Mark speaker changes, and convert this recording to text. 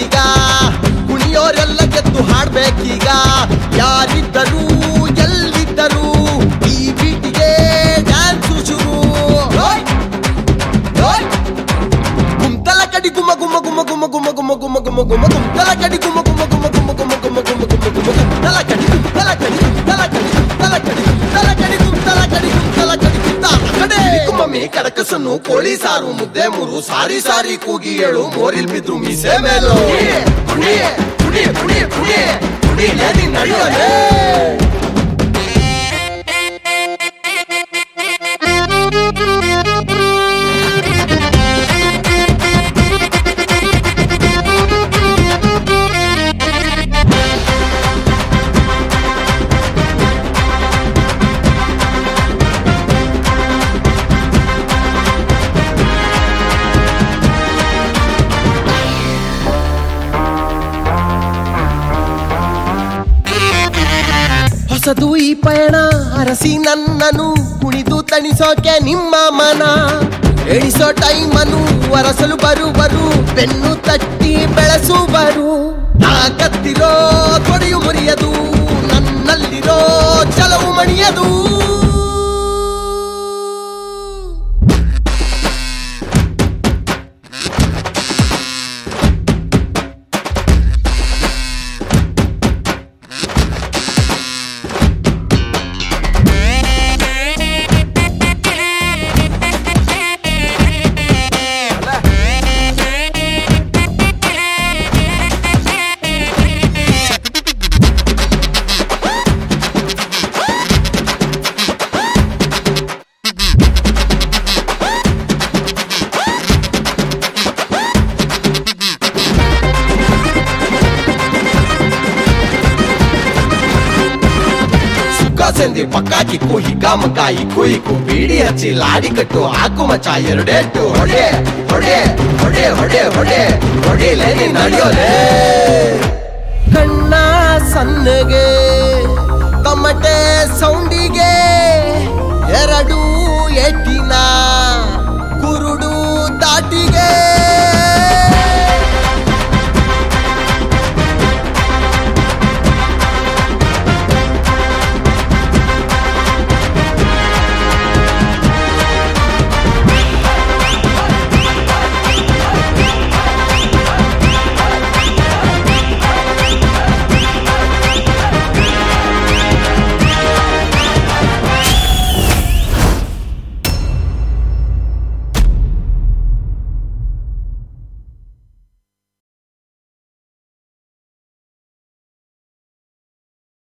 Speaker 1: ಬೇಕೀಗ ಕುಣಿಯೋರೆಲ್ಲ ಗೆದ್ದು ಹಾಡ್ಬೇಕೀಗ ಯಾರಿದ್ದರು ಎಲ್ಲಿದ್ದರು ಈ ಬೀಟಿಗೆ ಡ್ಯಾನ್ಸು ಶುರು ಓಯ್! ಓಯ್! ಗುಮ್ತಲ ಕಡಿ ಗುಮ ಗುಮ ಗುಮ ಗುಮ ಗುಮ ಗುಮ ಗುಮ ಗುಮ ಗುಮ ಗುಮ್ತಲ ಕಡಿ ಗುಮ ಗುಮ ಗುಮ ಗುಮ ಗುಮ ಗುಮ ಗುಮ ಗುಮ ಗುಮ ಗುಮ್ತಲ ಕಡಿ ಗುಮ್ತಲ ಕಡಿ ಗುಮ್ತಲ ಕಡಿ ಗುಮ್ತಲ ಕಡಿ ಗುಮ್ತಲ ಕಡಿ ಗುಮ್ತಲ ಕಡಿ ಗುಮ್ತಲ ಕಡಿ ಗುಮ್ತಲ ಕಡೆ ಕುಮ್ಮಮ್ಮಿ ಕಡಕಸನ್ನು ಕೋಳಿ ಸಾರು ಮುದ್ದೆ ಮೂರು ಸಾರಿ ಸಾರಿ ಕೂಗಿ ಏಳು ಮೋರಿಲ್ ಬಿದ್ರು ಮೀಸೆ ಮೇಲು ಕುಡಿ ಕುಡಿ ಕುಡಿ ಕುಡಿ ಕುಡಿ ನೀ ನಡೆಯೋಲೆ ಹೊಸದು ಈ ಪಯಣ ಅರಸಿ ನನ್ನನು ಕುಣಿದು ತಣಿಸೋಕೆ ನಿಮ್ಮ ಮನ ಎಣಿಸೋ ಟೈಮನು ಅರಸಲು ಬರುವರು ಬೆನ್ನು ತಟ್ಟಿ ಬೆಳೆಸುವರು ನಾ ಕತ್ತಿರೋ ತೊಡೆಯು ಮುರಿಯದು ನನ್ನಲ್ಲಿರೋ ಚಲವು ಮಣಿಯದು ಸುಕ್ಕ ಸಂದಿ ಪಕ್ಕ ಕಿಕ್ಕು ಹಿಗ್ಗ ಮಕ್ಕ ಇಕ್ಕು ಇಕ್ಕು ಬೀಡಿ ಹಚ್ಚಿ ಲಾಡಿ ಕಟ್ಟು ಹಾಕು ಮಚ್ಚ ಎರಡೇಟು ಹೊಡೆ ಹೊಡೆ ಹೊಡೆ ಹೊಡೆ ಹೊಡೆ ಹೊಡಿಲೆ ನೀ ನಡೆಯೋಲೆ ಕಣ್ಣ ಸಣ್ಣಗೆ ತಮಟೆ ಸೌಂಡಿಗೆ